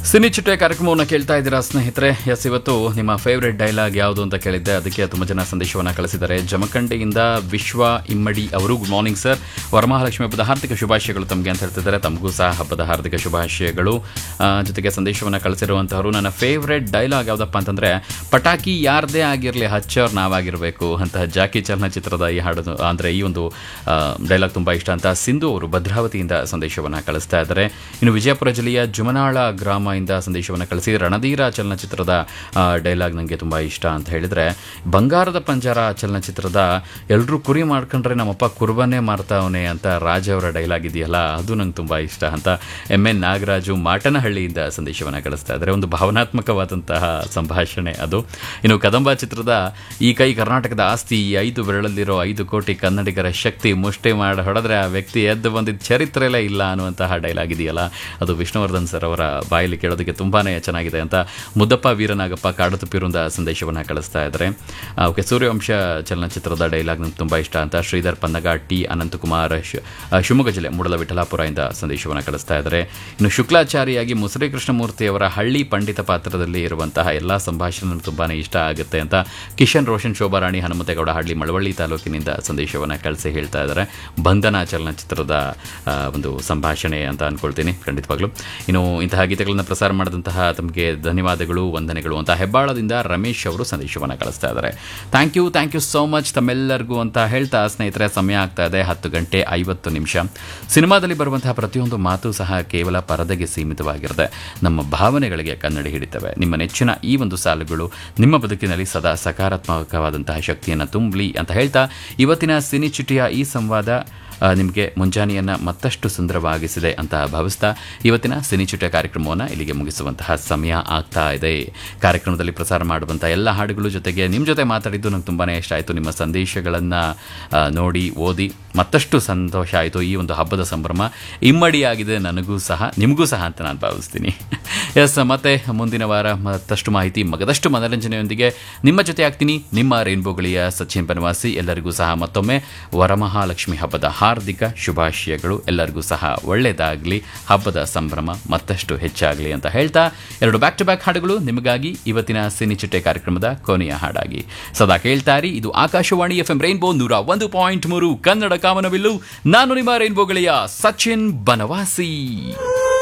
cine ಚಿಟ್ಟೆ ಕಾರ್ಯಕ್ರಮವನ್ನು ಕೇಳ್ತಾ ಇದ್ದೀರಾ ಸ್ನೇಹಿತರೆ ಎಸ್ ಇವತ್ತು ನಿಮ್ಮ ಫೇವ್ರೆಟ್ ಡೈಲಾಗ್ ಯಾವುದು ಅಂತ ಕೇಳಿದ್ದೆ ಅದಕ್ಕೆ ತುಂಬ ಜನ ಸಂದೇಶವನ್ನು ಕಳಿಸಿದ್ದಾರೆ ಜಮಖಂಡಿಯಿಂದ ವಿಶ್ವ ಇಮ್ಮಡಿ ಅವರು ಗುಡ್ ಮಾರ್ನಿಂಗ್ ಸರ್ ವರಮಹಾಲಕ್ಷ್ಮಿ ಹಬ್ಬದ ಹಾರ್ದಿಕ ಶುಭಾಶಯಗಳು ತಮಗೆ ಅಂತ ಹೇಳ್ತಿದ್ದಾರೆ ತಮಗೂ ಸಹ ಹಬ್ಬದ ಹಾರ್ದಿಕ ಶುಭಾಶಯಗಳು ಆ, ಜೊತೆಗೆ ಸಂದೇಶವನ್ನು ಕಳಿಸಿರುವಂತಹವರು ನನ್ನ ಫೇವ್ರೆಟ್ ಡೈಲಾಗ್ ಯಾವುದಪ್ಪ ಅಂತಂದ್ರೆ ಪಟಾಕಿ ಯಾರದೇ ಆಗಿರಲಿ ಹಚ್ಚೋರ್ ನಾವಾಗಿರಬೇಕು ಅಂತ ಜಾಕಿ ಚಲನಚಿತ್ರದ ಈ ಹಾಡು ಅಂದರೆ ಈ ಒಂದು ಡೈಲಾಗ್ ತುಂಬ ಇಷ್ಟ ಅಂತ ಸಿಂಧು ಅವರು ಭದ್ರಾವತಿಯಿಂದ ಸಂದೇಶವನ್ನು ಕಳಿಸ್ತಾ ಇದ್ದಾರೆ ಇನ್ನು ವಿಜಯಪುರ ಜಿಲ್ಲೆಯ ಜುಮನಾಳ ಗ್ರಾಮದಿಂದ ಸಂದೇಶವನ್ನು ಕಳಿಸಿ ರಣಧೀರ ಚಲನಚಿತ್ರದ ಡೈಲಾಗ್ ನನಗೆ ತುಂಬ ಇಷ್ಟ ಅಂತ ಹೇಳಿದರೆ ಬಂಗಾರದ ಪಂಜರ ಚಲನಚಿತ್ರದ ಎಲ್ಲರೂ ಕುರಿ ಮಾಡ್ಕೊಂಡ್ರೆ ನಮ್ಮಪ್ಪ ಕುರ್ಬನ್ನೇ ಮಾರ್ತಾವನೆ ಅಂತ ರಾಜ್ ಅವರ ಡೈಲಾಗ್ ಇದೆಯಲ್ಲ ಅದು ನಂಗೆ ತುಂಬ ಇಷ್ಟ ಅಂತ ಎಮ್ ಎನ್ ನಾಗರಾಜು ಮಾಟನಹಳ್ಳಿಯಿಂದ ಸಂದೇಶವನ್ನು ಕಳಿಸ್ತಾ ಇದ್ದಾರೆ ಒಂದು ಭಾವನಾತ್ಮಕವಾದಂತಹ ಸಂಭಾಷಣೆ ಅದು ಇನ್ನು ಕದಂಬ ಚಿತ್ರದ ಈ ಕೈ ಕರ್ನಾಟಕದ ಆಸ್ತಿ ಈ ಐದು ಬೆರಳಲ್ಲಿರೋ ಐದು ಕೋಟಿ ಕನ್ನಡಿಗರ ಶಕ್ತಿ ಮುಷ್ಟಿ ಮಾಡಿ ಹೊಡೆದ್ರೆ ಆ ವ್ಯಕ್ತಿ ಎದ್ದು ಬಂದಿದ್ದ ಚರಿತ್ರೆಲೇ ಇಲ್ಲ ಅನ್ನುವಂತಹ ಡೈಲಾಗ್ ಇದೆಯಲ್ಲ ಅದು ವಿಷ್ಣುವರ್ಧನ್ ಸರ್ ಅವರ ಬಾಯಲ್ಲಿ ಕೇಳೋದಕ್ಕೆ ತುಂಬಾನೇ ಚೆನ್ನಾಗಿದೆ ಅಂತ ಮುದ್ದಪ್ಪ ವೀರನಾಗಪ್ಪ ಕಾಡತುಪ್ಪಿರುಂದ ಸಂದೇಶವನ್ನು ಕಳಿಸ್ತಾ ಇದ್ದಾರೆ ಆ, ಓಕೆ ಸೂರ್ಯವಂಶ ಚಲನಚಿತ್ರದ ಡೈಲಾಗ್ ನಂಗೆ ತುಂಬ ಇಷ್ಟ ಅಂತ ಶ್ರೀಧರ್ ಪನ್ನಗ ಟಿ ಅನಂತಕುಮಾರ್ ಶ್- ಆ, ಶಿವಮೊಗ್ಗ ಜಿಲ್ಲೆ ಮೂಡಲ ವಿಠಲಾಪುರದಿಂದ ಸಂದೇಶವನ್ನು ಕಳಿಸ್ತಾ ಇದ್ದಾರೆ ಇನ್ನು ಶುಕ್ಲಾಚಾರಿಯಾಗಿ ಮುಸರಿ ಕೃಷ್ಣಮೂರ್ತಿಯವರ ಹಳ್ಳಿ ಪಂಡಿತ ಪಾತ್ರದಲ್ಲಿ ಇರುವಂತಹ ಎಲ್ಲ ಸಂಭಾಷಣೆ ನನಗೆ ತುಂಬಾನೇ ಇಷ್ಟ ಆಗುತ್ತೆ ಅಂತ ಕಿಶನ್ ರೋಷನ್ ಶೋಭಾರಾಣಿ ಹನುಮಂತೇಗೌಡ ಹಳ್ಳಿ ಮಳವಳ್ಳಿ ತಾಲೂಕಿನಿಂದ ಸಂದೇಶವನ್ನು ಕಳಿಸಿ ಹೇಳ್ತಾ ಇದ್ದಾರೆ ಬಂಧನ ಚಲನಚಿತ್ರದ ಆ, ಒಂದು ಸಂಭಾಷಣೆ ಅಂತ ಅನ್ಕೊಳ್ತೀನಿ ಖಂಡಿತವಾಗ್ಲೂ ಇನ್ನು ಇಂತಹ ಗೀತೆಗಳನ್ನು ಪ್ರಸಾರ ಮಾಡಿದಂತಹ ತಮಗೆ ಧನ್ಯವಾದಗಳು ವಂದನೆಗಳು ಅಂತ ಹೆಬ್ಬಾಳದಿಂದ ರಮೇಶ್ ಅವರು ಸಂದೇಶವನ್ನು ಕಳಿಸ್ತಾ ಇದ್ದಾರೆ thank you thank you so much ತಮ್ಮೆಲ್ಲರಿಗೂ ಅಂತ ಹೇಳ್ತಾ ಸ್ನೇಹಿತರೆ ಸಮಯ ಆಗ್ತಾ ಇದೆ ಹತ್ತು ಗಂಟೆ ಐವತ್ತು ನಿಮಿಷ ಸಿನಿಮಾದಲ್ಲಿ ಬರುವಂತಹ ಪ್ರತಿಯೊಂದು ಮಾತು ಸಹ ಕೇವಲ ಪರದೆಗೆ ಸೀಮಿತವಾಗಿರದೆ ನಮ್ಮ ಭಾವನೆಗಳಿಗೆ ಕನ್ನಡಿ ಹಿಡಿತವೆ ನಿಮ್ಮ ನೆಚ್ಚಿನ ಈ ಒಂದು ಸಾಲುಗಳು ನಿಮ್ಮ ಬದುಕಿನಲ್ಲಿ ಸದಾ ಸಕಾರಾತ್ಮಕವಾದಂತಹ ಶಕ್ತಿಯನ್ನು ತುಂಬಲಿ ಅಂತ ಹೇಳ್ತಾ ಇವತ್ತಿನ ಸಿನಿ ಚಿಟಿಯ ಈ ಸಂವಾದ ಆ, ನಿಮಗೆ ಮುಂಜಾನೆಯನ್ನು ಮತ್ತಷ್ಟು ಸುಂದರವಾಗಿಸಿದೆ ಅಂತ ಭಾವಿಸ್ತಾ ಇವತ್ತಿನ ಸಿನಿಚುಟ ಕಾರ್ಯಕ್ರಮವನ್ನು ಇಲ್ಲಿಗೆ ಮುಗಿಸುವಂತಹ ಸಮಯ ಆಗ್ತಾ ಇದೆ ಕಾರ್ಯಕ್ರಮದಲ್ಲಿ ಪ್ರಸಾರ ಮಾಡುವಂಥ ಎಲ್ಲ ಹಾಡುಗಳು ಜೊತೆಗೆ ನಿಮ್ಮ ಜೊತೆ ಮಾತಾಡಿದ್ದು ನಂಗೆ ತುಂಬಾ ಇಷ್ಟ ಆಯಿತು ನಿಮ್ಮ ಸಂದೇಶಗಳನ್ನು ನೋಡಿ ಓದಿ ಮತ್ತಷ್ಟು ಸಂತೋಷ ಆಯಿತು ಈ ಒಂದು ಹಬ್ಬದ ಸಂಭ್ರಮ ಇಮ್ಮಡಿಯಾಗಿದೆ ನನಗೂ ಸಹ ನಿಮಗೂ ಸಹ ಅಂತ ನಾನು ಭಾವಿಸ್ತೀನಿ ಎಸ್ ಮತ್ತೆ ಮುಂದಿನ ವಾರ ಮತ್ತಷ್ಟು ಮಾಹಿತಿ ಮಗದಷ್ಟು ಮನರಂಜನೆಯೊಂದಿಗೆ ನಿಮ್ಮ ಜೊತೆ ಆಗ್ತೀನಿ ನಿಮ್ಮ ರೈನ್ಬೋಗಳಿಯ ಸಚಿನ್ ಬನವಾಸಿ ಎಲ್ಲರಿಗೂ ಸಹ ಮತ್ತೊಮ್ಮೆ ವರಮಹಾಲಕ್ಷ್ಮಿ ಹಬ್ಬದ ಹಾರ್ದಿಕ ಶುಭಾಶಯಗಳು ಎಲ್ಲರಿಗೂ ಸಹ ಒಳ್ಳೆಯದಾಗಲಿ ಹಬ್ಬದ ಸಂಭ್ರಮ ಮತ್ತಷ್ಟು ಹೆಚ್ಚಾಗಲಿ ಅಂತ ಹೇಳ್ತಾ ಎರಡು ಬ್ಯಾಕ್ ಟು ಬ್ಯಾಕ್ ಹಾಡುಗಳು ನಿಮಗಾಗಿ ಇವತ್ತಿನ ಸಿನಿಚಿಟ್ಟೆ ಕಾರ್ಯಕ್ರಮದ ಕೊನೆಯ ಹಾಡಾಗಿ ಸದಾ ಕೇಳ್ತಾರಿ ಇದು ಆಕಾಶವಾಣಿ ಎಫ್ ಎಂ ರೈನ್ಬೋ ನೂರ ಒಂದು ಪಾಯಿಂಟ್ ಮೂರು ಕನ್ನಡ ಕಾಮನವಿಲ್ಲು ನಾನು ನಿಮ್ಮ ರೈನ್ಬೋಗಳಿಯ ಸಚಿನ್ ಬನವಾಸಿ